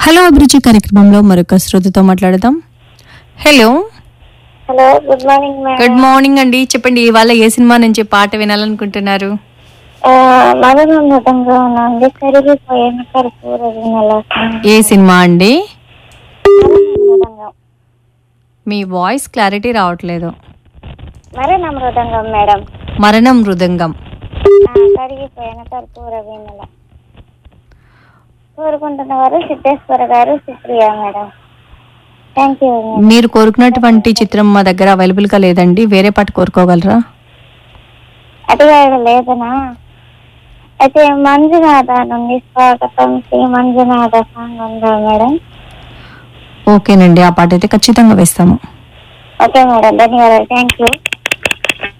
hello అభిరుచి కార్యక్రమంలో మరొక శ్రోతతో మాట్లాడదాం hello hello good morning madam good morning అండి చెప్పండి ఇవాళ ఏ సినిమా నుంచి పాట వినాలనుకుంటున్నారు మదనం మృతంగా ఉంది కరిగిపోయిన కర్పూర నెల ఏ సినిమా అండి మృదంగం మీ వాయిస్ క్లారిటీ రావట్లేదు మరణ మృదంగం మేడం మరణం మృదంగం ఆ, కరిగిపోయిన కర్పూర నెల కోరుకుంటున్న వారు సిద్ధేశ్వర గారు సుప్రియ మేడం థ్యాంక్ యూ మీరు కోరుకున్నటువంటి చిత్రం మా దగ్గర అవైలబుల్ గా లేదండి వేరే పాట కోరుకోగలరా అటుగా లేదనా అయితే మంజునాథ నుండి స్వాగతం శ్రీ మంజునాథ సాంగ్ ఉందా మేడం ఓకేనండి ఆ పాట అయితే ఖచ్చితంగా వేస్తాము ఓకే మేడం ధన్యవాదాలు థ్యాంక్ యూ